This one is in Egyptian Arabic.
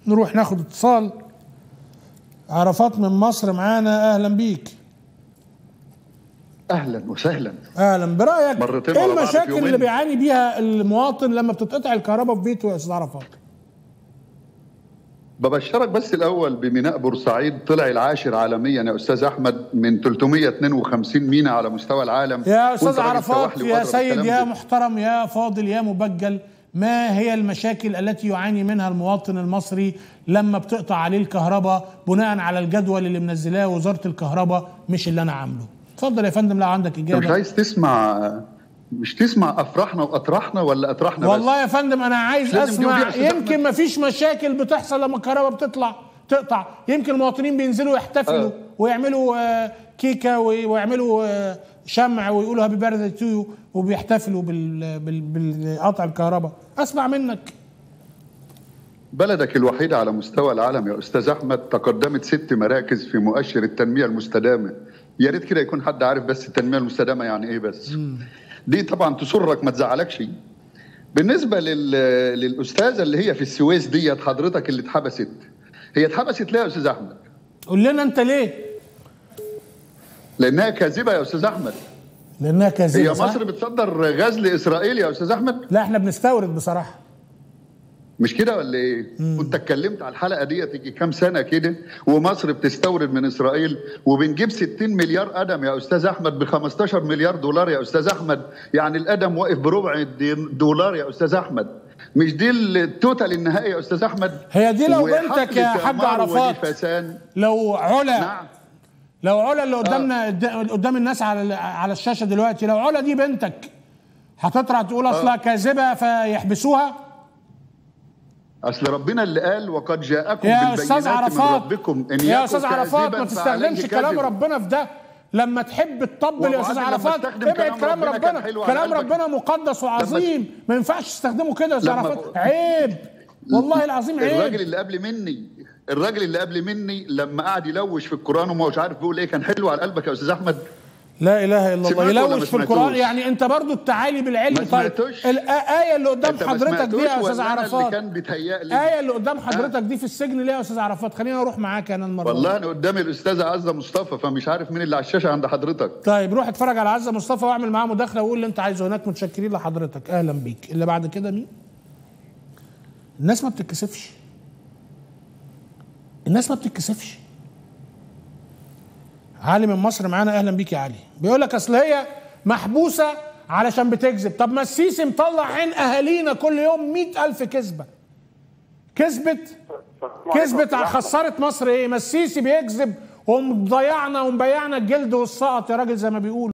نروح ناخد اتصال عرفات من مصر معانا اهلا بيك اهلا وسهلا اهلا برايك مرتين ايه ورا بعض في المشاكل يومين. اللي بيعاني بيها المواطن لما بتتقطع الكهرباء في بيته يا استاذ عرفات ببشرك بس الاول بميناء بورسعيد طلع العاشر عالميا يا استاذ احمد من 352 ميناء على مستوى العالم يا استاذ وأنت راجل عرفات سواحلي يا وأضرب سيد الكلام يا ده. محترم يا فاضل يا مبجل ما هي المشاكل التي يعاني منها المواطن المصري لما بتقطع عليه الكهرباء بناء على الجدول اللي منزلاه وزاره الكهرباء مش اللي انا عامله اتفضل يا فندم لو عندك انت مش اجابه عايز تسمع مش تسمع افراحنا واطراحنا ولا اطراحنا بس والله يا فندم انا عايز لازم دي ودي اسمع يا أستاذ يمكن ما فيش مشاكل بتحصل لما الكهرباء بتطلع تقطع يمكن المواطنين بينزلوا يحتفلوا آه. ويعملوا آه، كيكه وي- ويعملوا آه، شمع ويقولوا هابي بيرثدي تو يو وبيحتفلوا بال- بال- بالقطع الكهرباء اسمع منك بلدك الوحيدة على مستوى العالم يا أستاذ أحمد تقدمت ست مراكز في مؤشر التنمية المستدامة يا ريت كده يكون حد عارف بس التنمية المستدامة يعني إيه بس دي طبعا تسرك ما تزعلكش بالنسبة لل... للأستاذة اللي هي في السويس ديت حضرتك اللي اتحبست هي اتحبست ليه يا أستاذ أحمد؟ قول لنا انت ليه لأنها كاذبة يا أستاذ أحمد لانها كاذبه هي صح؟ مصر بتصدر غاز لإسرائيل يا أستاذ أحمد لا احنا بنستورد بصراحه مش كده ولا ايه؟ كنت اتكلمت على الحلقه دي تيجي كام سنه كده ومصر بتستورد من اسرائيل وبنجيب 60 مليار قدم يا استاذ احمد ب 15 مليار دولار يا استاذ احمد يعني القدم واقف بربع الدي- دولار يا استاذ احمد مش دي التوتال النهائي يا استاذ احمد هي دي لو وحقل بنتك يا حاج تمار عرفات ونفسان. لو علا نعم لو علا اللي قدامنا قد- قدام الناس على على الشاشه دلوقتي لو علا دي بنتك هتطلع تقول اصلها كاذبه فيحبسوها اصل ربنا اللي قال وقد جاءكم يا بالبينات استاذ من عرفات ربكم ان يا يكن استاذ عرفات كاذباً ما تستخدمش فعليه كلام كذب. ربنا في ده لما تحب تطبل يا استاذ وبعدين لما عرفات استخدم ابعد كلام كلام ربنا كان ربنا حلو على كلام قلبك. ربنا مقدس وعظيم ما ينفعش تستخدمه كده يا استاذ لما- عرفات عيب والله العظيم الراجل عيب اللي قبل مني الراجل اللي قبل مني لما قعد يلوش في القران وما مش عارف بيقول ايه كان حلو على قلبك يا استاذ احمد لا اله الا الله سمعته ولا يلوش ما في القران سمعتوش؟ يعني انت برضو التعالي بالعلم ما طيب سمعتوش؟ الايه اللي قدام انت ما حضرتك دي سمعتوش يا استاذ ولا أنا اللي عرفات كان بيتهيألي ايه اللي قدام حضرتك دي في السجن ليه يا استاذ عرفات خليني اروح معاك انا المره دي. والله انا قدامي الاستاذه عزه مصطفى فمش عارف مين اللي على الشاشه عند حضرتك طيب روح اتفرج على عزه مصطفى واعمل معاه مداخله وقول اللي انت عايزه هناك متشكرين لحضرتك اهلا بيك اللي بعد كده مين الناس ما بتتكسفش الناس ما بتتكسفش علي من مصر معانا اهلا بيك يا علي بيقول لك اصل هي محبوسه علشان بتكذب طب ما السيسي مطلع عين اهالينا كل يوم مئة ألف كذبه كذبت كذبت خسرت مصر ايه ما السيسي بيكذب ومضيعنا ومبيعنا الجلد والسقط يا راجل زي ما بيقولوا